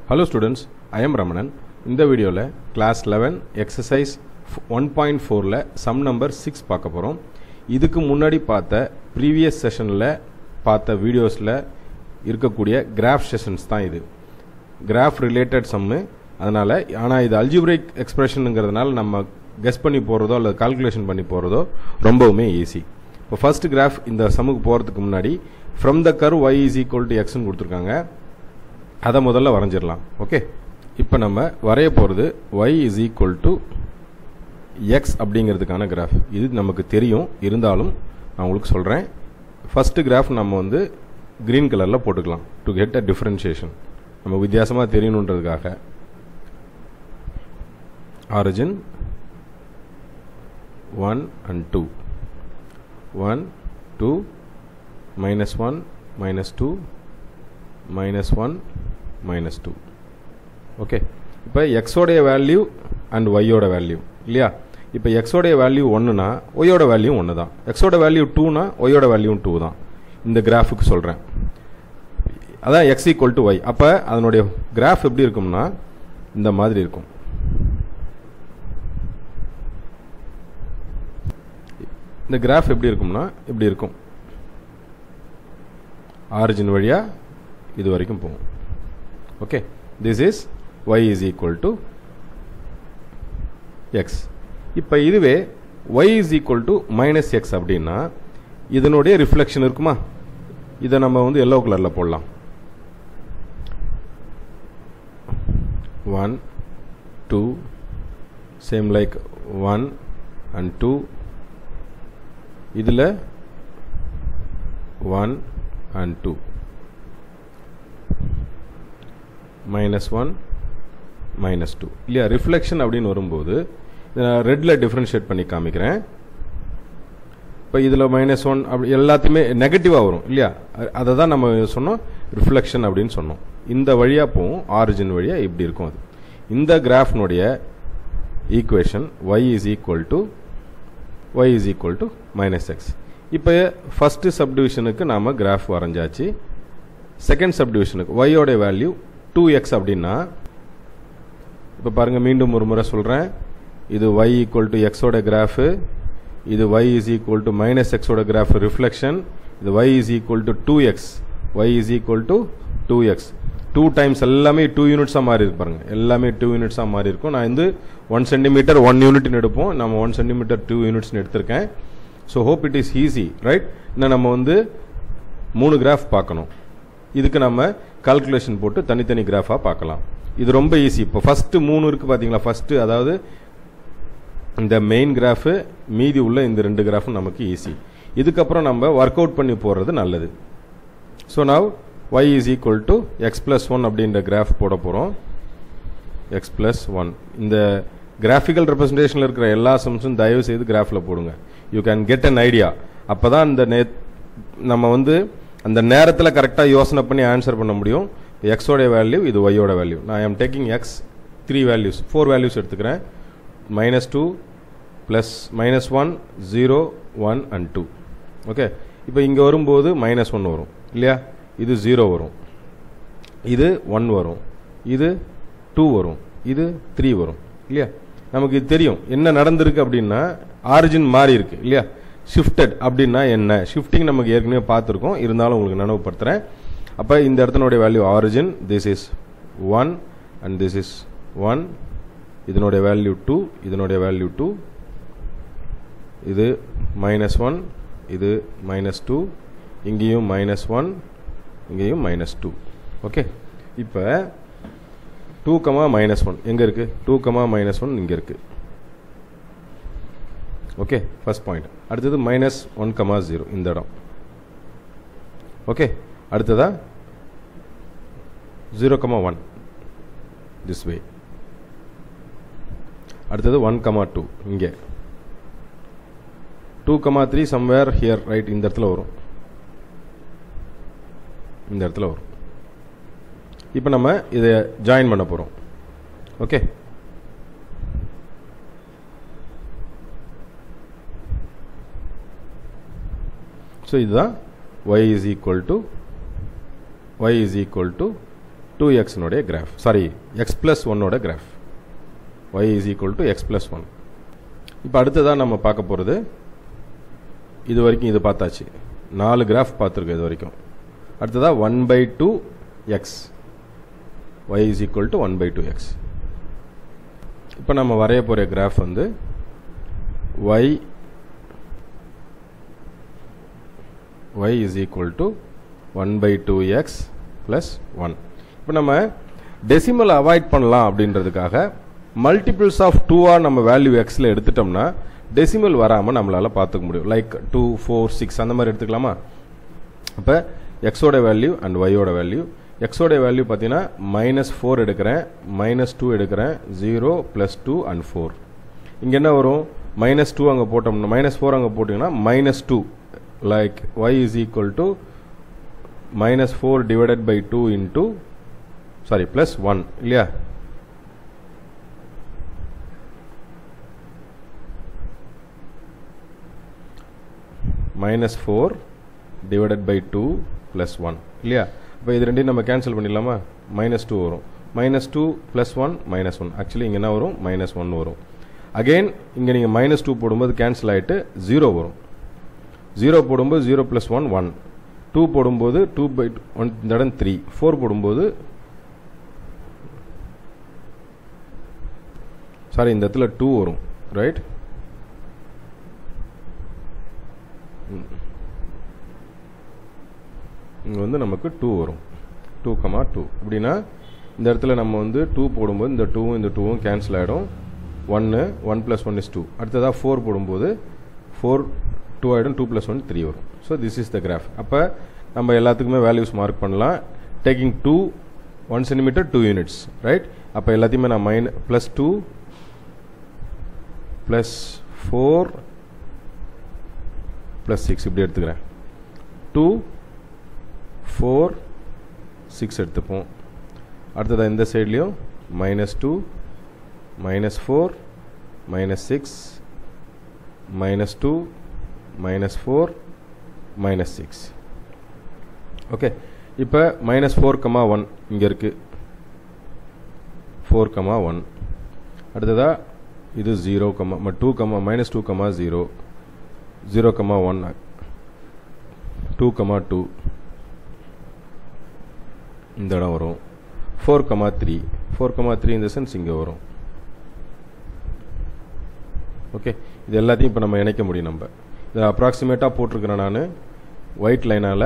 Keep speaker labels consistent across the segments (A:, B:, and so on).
A: hello students I am Ramanan இந்த வீடியோவில் class eleven exercise one point ஃபோரில் சம் நம்பர் சிக்ஸ் பார்க்க போகிறோம் இதுக்கு முன்னாடி பார்த்த ப்ரீவியஸ் செஷனில் பார்த்த வீடியோஸில் இருக்கக்கூடிய கிராஃப் செஷன்ஸ் தான் இது கிராஃப் ரிலேட்டட் சம்மு அதனால் ஆனால் இது அல்ஜிப்ரிக் எக்ஸ்பிரஷனுங்கிறதுனால நம்ம கெஸ் பண்ணி போகிறதோ அல்லது கால்குலேஷன் பண்ணி போகிறதோ ரொம்பவுமே ஈஸி இப்போ ஃபர்ஸ்ட் கிராஃப் இந்த சம்முக்கு போகிறதுக்கு முன்னாடி from the curve y is equal to எக்ஸ்னு கொடுத்துருக்காங்க அதை முதல்ல வரைஞ்சிடலாம் ஓகே இப்போ நம்ம வரைய போகிறது y is equal to x அப்படிங்கிறதுக்கான கிராஃப் இது நமக்கு தெரியும் இருந்தாலும் நான் உங்களுக்கு சொல்கிறேன் ஃபஸ்ட்டு கிராஃப் நம்ம வந்து க்ரீன் கலரில் போட்டுக்கலாம் டு கெட் அ டிஃப்ரென்ஷியேஷன் நம்ம வித்தியாசமாக தெரியணுன்றதுக்காக origin one and two one two minus one minus two minus one minus two okay இப்போ எக்ஸோடைய வேல்யூ அண்ட் ஒய்யோட வேல்யூ இல்லையா இப்போ எக்ஸோடைய வேல்யூ ஒன்றுனா ஒய்யோட வேல்யூ ஒன்று தான் எக்ஸோட வேல்யூ டூனா ஒய்யோட வேல்யூ டூ தான் இந்த கிராஃபுக்கு சொல்கிறேன் அதான் எக்ஸ் ஈக்குவல் டு ஒய் அப்போ அதனுடைய கிராஃப் எப்படி இருக்கும்னா இந்த மாதிரி இருக்கும் இந்த கிராஃப் எப்படி இருக்கும்னா இப்படி இருக்கும் ஆரிஜின் வழியாக இது வரைக்கும் போகும் okay this is y is equal to x இப்போ இதுவே y is equal to minus x அப்படின்னா இதனுடைய ரிஃப்ளெக்ஷன் இருக்குமா இதை நம்ம வந்து எல்லோ கலரில் போடலாம் one two same like one and two இதில் one and two minus one minus two இல்லையா ரிஃப்ளெக்ஷன் அப்படின்னு வரும்போது ரெட்டில் டிஃப்ரென்ஷியேட் பண்ணி காமிக்கிறேன் இப்போ இதில் மைனஸ் ஒன் அப்படி எல்லாத்தையுமே நெகட்டிவாக வரும் இல்லையா அதை தான் நம்ம சொன்னோம் ரிஃப்ளெக்ஷன் அப்படின்னு சொன்னோம் இந்த வழியாக போகும் ஆரிஜின் வழியாக இப்படி இருக்கும் அது இந்த கிராஃப்னுடைய equation y is equal to y is equal to minus x இப்போ ஃபஸ்ட்டு சப்டிவிஷனுக்கு நாம் கிராஃப் வரைஞ்சாச்சு செகண்ட் சப்டிவிஷனுக்கு ஒய்யோட வேல்யூ டூ எக்ஸ் அப்படின்னா இப்போ பாருங்கள் மீண்டும் ஒரு முறை சொல்கிறேன் இது ஒய் ஈக்குவல் டு எக்ஸோட கிராஃபு இது y is equal to minus எக்ஸோட கிராஃப் ரிஃப்ளெக்ஷன் இது y is equal to two x y is equal to two x two times எல்லாமே டூ யூனிட்ஸாக மாறி இருக்கு பாருங்க எல்லாமே டூ யூனிட்ஸாக மாறி இருக்கும் நான் வந்து ஒன் சென்டிமீட்டர் ஒன் யூனிட்னு எடுப்போம் நம்ம ஒன் சென்டிமீட்டர் டூ யூனிட்ஸ்னு எடுத்திருக்கேன் so hope it is easy right இன்னும் நம்ம வந்து மூணு கிராஃப் பார்க்கணும் இதுக்கு நம்ம கால்குலேஷன் போட்டு தனித்தனி கிராஃபாக பார்க்கலாம் இது ரொம்ப ஈஸி இப்போ ஃபஸ்ட்டு மூணு இருக்குது பார்த்தீங்களா ஃபஸ்ட்டு அதாவது இந்த மெயின் கிராஃபு மீதி உள்ள இந்த ரெண்டு கிராஃபும் நமக்கு ஈஸி இதுக்கப்புறம் நம்ம ஒர்க் அவுட் பண்ணி போடுறது நல்லது so now y is equal to x plus one அப்படின்ற கிராஃப் போட போகிறோம் எக்ஸ் ப்ளஸ் ஒன் இந்த கிராஃபிக்கல் ரெப்ரஸன்டேஷனில் இருக்கிற எல்லா சம்ஸும் தயவு செய்து கிராஃபில் போடுங்க you can get an idea அப்போ தான் இந்த நே நம்ம வந்து அந்த நேரத்தில் கரெக்டாக யோசனை பண்ணி ஆன்சர் பண்ண முடியும் எக்ஸோட வேல்யூ இது ஒய்யோட வேல்யூ நான் am taking x three values four values எடுத்துக்கிறேன் minus two plus minus one zero one and two okay இப்போ இங்கே வரும்போது மைனஸ் ஒன் வரும் இல்லையா இது ஜீரோ வரும் இது ஒன் வரும் இது டூ வரும் இது த்ரீ வரும் இல்லையா நமக்கு இது தெரியும் என்ன நடந்திருக்கு அப்படின்னா ஆரிஜின் மாறி இருக்கு இல்லையா ஷிஃப்டட் அப்படின்னா என்ன ஷிஃப்டிங் நமக்கு ஏற்கனவே பார்த்துருக்கோம் இருந்தாலும் உங்களுக்கு நினைவுபடுத்துகிறேன் அப்போ இந்த இடத்தினுடைய value origin this is one and this is one இதனுடைய வேல்யூ டூ இதனுடைய வேல்யூ டூ இது மைனஸ் ஒன் இது மைனஸ் டூ இங்கேயும் மைனஸ் ஒன் இங்கேயும் மைனஸ் டூ ஓகே இப்போ டூ கமா மைனஸ் ஒன் எங்கே இருக்குது டூ கமா மைனஸ் ஒன் இங்கே இருக்குது ஓகே ஃபர்ஸ்ட் பாயிண்ட் அடுத்தது மைனஸ் ஒன் கமா ஜீரோ இந்த இடம் ஓகே அடுத்ததா zero comma one this way அடுத்தது ஒன் கமா டூ இங்கே two comma three somewhere here right இந்த இடத்துல வரும் இந்த இடத்துல வரும் இப்போ நம்ம இதை ஜாயின் பண்ண போகிறோம் ஓகே ஸோ இதுதான் y is equal to y is equal to two எக்ஸ்னுடைய கிராஃப் சாரி எக்ஸ் ப்ளஸ் ஒன்னோட graph y is equal to x plus one இப்போ அடுத்ததாக நம்ம பார்க்க போகிறது இது வரைக்கும் இது பார்த்தாச்சு நாலு கிராஃப் பார்த்துருக்கோம் இது வரைக்கும் அடுத்ததாக one by two x y is equal to one by two x இப்போ நம்ம வரைய போகிற கிராஃப் வந்து y y is equal to one by two x plus one இப்போ நம்ம டெசிமல் அவாய்ட் பண்ணலாம் அப்படின்றதுக்காக மல்டிபிள்ஸ் ஆஃப் டூவாக நம்ம வேல்யூ எக்ஸில் எடுத்துட்டோம்னா டெசிமல் வராமல் நம்மளால் பார்த்துக்க முடியும் லைக் டூ ஃபோர் சிக்ஸ் அந்த மாதிரி எடுத்துக்கலாமா அப்போ எக்ஸோட வேல்யூ அண்ட் ஒய்யோட வேல்யூ எக்ஸோட வேல்யூ பார்த்தீங்கன்னா மைனஸ் ஃபோர் எடுக்கிறேன் மைனஸ் டூ எடுக்கிறேன் zero plus two and four இங்கே என்ன வரும் மைனஸ் டூ அங்கே போட்டோம்னா மைனஸ் ஃபோர் அங்கே போட்டிங்கன்னா minus two like y is equal to minus four divided by two into sorry plus one இல்லையா minus four divided by two plus one இல்லையா இப்போ இது ரெண்டையும் நம்ம கேன்சல் பண்ணிடலாமா மைனஸ் டூ வரும் minus two plus one minus one actually இங்கே என்ன வரும் மைனஸ் ஒன் வரும் அகெயின் இங்கே நீங்கள் மைனஸ் டூ போடும்போது கேன்சல் ஆகிட்டு ஜீரோ வரும் ஜீரோ போடும்போது zero plus one one two போடும்போது டூ பை ஒன் இந்த இடம் த்ரீ ஃபோர் போடும்போது சாரி இந்த இடத்துல டூ வரும் ரைட் இங்கே வந்து நமக்கு டூ வரும் டூ கமா டூ அப்படின்னா இந்த இடத்துல நம்ம வந்து டூ போடும்போது இந்த டூவும் இந்த டூவும் கேன்சல் ஆகிடும் ஒன்று one plus one is two அடுத்ததாக ஃபோர் போடும்போது ஃபோர் டூ ஆகிடும் டூ ப்ளஸ் ஒன் த்ரீ வரும் so this is the graph அப்போ நம்ம எல்லாத்துக்குமே வேல்யூஸ் மார்க் பண்ணலாம் taking two one centimetre two units right அப்போ எல்லாத்தையுமே நான் மைன் plus two plus four plus six இப்படி எடுத்துக்கிறேன் டூ ஃபோர் சிக்ஸ் எடுத்துப்போம் அடுத்ததாக இந்த சைட்லேயும் minus two minus four minus six minus two minus four minus six okay இப்போ மைனஸ் ஃபோர் கமா ஒன் இங்கே இருக்குது ஃபோர் கமா ஒன் அடுத்ததாக இது zero comma two comma minus two comma zero zero comma one two comma two இந்த இடம் வரும் four comma three four comma three இந்த சென்ஸ் இங்கே வரும் ஓகே இது எல்லாத்தையும் இப்போ நம்ம இணைக்க முடியும் நம்ம இதை அப்ராக்சிமேட்டாக போட்டிருக்கிறேன் நான் ஒயிட் லைனால்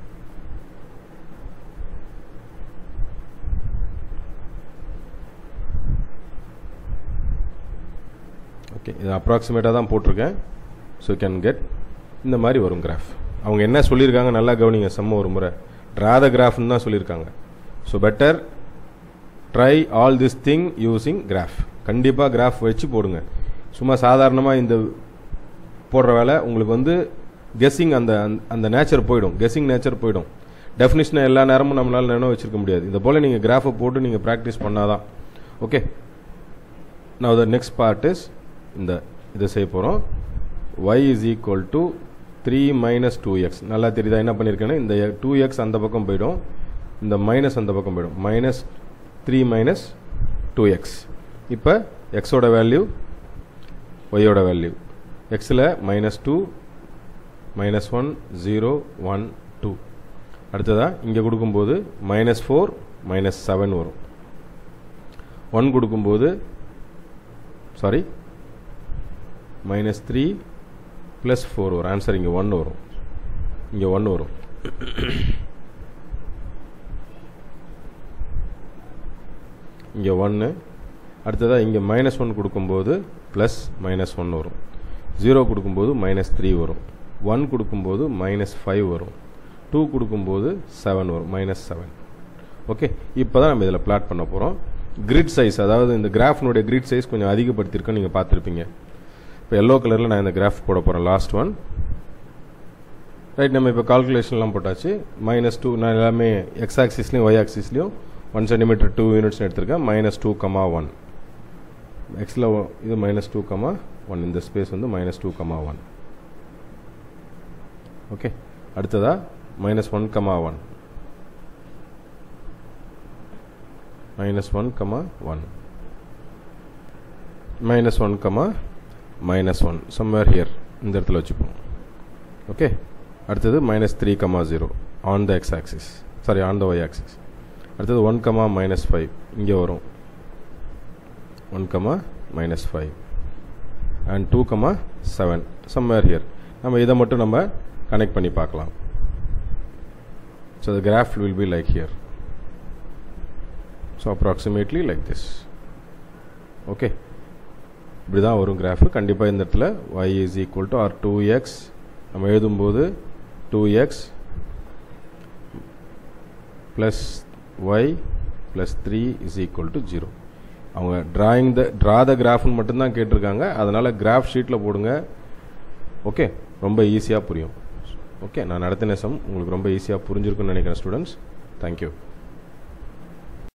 A: ஓகே இது அப்ராக்சிமேட்டாக தான் போட்டிருக்கேன் ஸோ கேன் கெட் இந்த மாதிரி வரும் கிராஃப் அவங்க என்ன சொல்லியிருக்காங்க நல்லா கவனிங்க செம்ம ஒரு முறை ட்ராத கிராஃப்னு தான் சொல்லியிருக்காங்க so better try all this thing using graph கண்டிப்பாக கிராஃப் வச்சு போடுங்க சும்மா சாதாரணமாக இந்த போடுற வேலை உங்களுக்கு வந்து கெஸ்ஸிங் அந்த அந்த நேச்சர் போயிடும் கெஸ்ஸிங் நேச்சர் போயிடும் டெஃபினிஷனை எல்லா நேரமும் நம்மளால் நினைவு வச்சிருக்க முடியாது இந்த போல் நீங்கள் கிராஃபை போட்டு நீங்கள் ப்ராக்டிஸ் பண்ணாதான் ஓகே நான் த நெக்ஸ்ட் பார்ட் இஸ் இந்த இதை செய்ய போகிறோம் y is equal to three minus two x நல்லா தெரியுதா என்ன பண்ணியிருக்கேன்னா இந்த டூ எக்ஸ் அந்த பக்கம் போயிடும் இந்த மைனஸ் அந்த பக்கம் போயிடும் minus three minus two x இப்போ எக்ஸோட வேல்யூ ஒய்யோட வேல்யூ எக்ஸில் minus two minus one zero one two அடுத்ததாக இங்கே கொடுக்கும்போது மைனஸ் ஃபோர் மைனஸ் செவன் வரும் ஒன் கொடுக்கும்போது sorry minus three plus four வரும் ஆன்சர் இங்கே ஒன் வரும் இங்கே ஒன் வரும் இங்கே ஒன்று அடுத்ததாக இங்கே மைனஸ் ஒன் கொடுக்கும்போது ப்ளஸ் மைனஸ் ஒன் வரும் ஜீரோ கொடுக்கும்போது மைனஸ் த்ரீ வரும் ஒன் கொடுக்கும்போது மைனஸ் ஃபைவ் வரும் டூ கொடுக்கும்போது செவன் வரும் மைனஸ் செவன் ஓகே இப்போ தான் நம்ம இதில் பிளாட் பண்ண போகிறோம் கிரிட் சைஸ் அதாவது இந்த கிராஃப்னுடைய கிரிட் சைஸ் கொஞ்சம் அதிகப்படுத்தியிருக்கோம் நீங்கள் பார்த்துருப்பீங்க இப்போ எல்லோ கலரில் நான் இந்த கிராஃப் போட போகிறேன் லாஸ்ட் ஒன் ரைட் நம்ம இப்போ கால்குலேஷன்லாம் போட்டாச்சு மைனஸ் டூ நான் எல்லாமே எக்ஸ் ஆக்சிஸ்லையும் ஒய் ஆக்சிஸ்லையும் ஒன் சென்டிமீட்டர் டூ யூனிட்ஸ் எடுத்திருக்கேன் மைனஸ் டூ கமா ஒன் எக்ஸில் இது மைனஸ் டூ கமா ஒன் இந்த ஸ்பேஸ் வந்து minus two comma one okay அடுத்ததா minus one comma one minus one comma one minus one comma minus one somewhere here இந்த இடத்துல வச்சுப்போம் okay அடுத்தது minus three comma zero on the x axis sorry on the y axis அடுத்தது one comma minus five இங்கே வரும் one comma minus five and two comma seven somewhere here நம்ம இதை மட்டும் நம்ம கனெக்ட் பண்ணி பார்க்கலாம் so the graph will be like here so approximately like this okay இப்படி தான் வரும் கிராஃபு கண்டிப்பாக இந்த இடத்துல y is equal to or two x நம்ம எழுதும்போது two x plus y plus three is equal to zero அவங்க டிராயிங் த ட்ரா த கிராஃப்னு மட்டும்தான் கேட்டிருக்காங்க அதனால் கிராஃப் ஷீட்டில் போடுங்க ஓகே ரொம்ப ஈஸியாக புரியும் ஓகே நான் நடத்தின சம் உங்களுக்கு ரொம்ப ஈஸியாக புரிஞ்சிருக்குன்னு நினைக்கிறேன் ஸ்டூடெண்ட்ஸ் தேங்க்யூ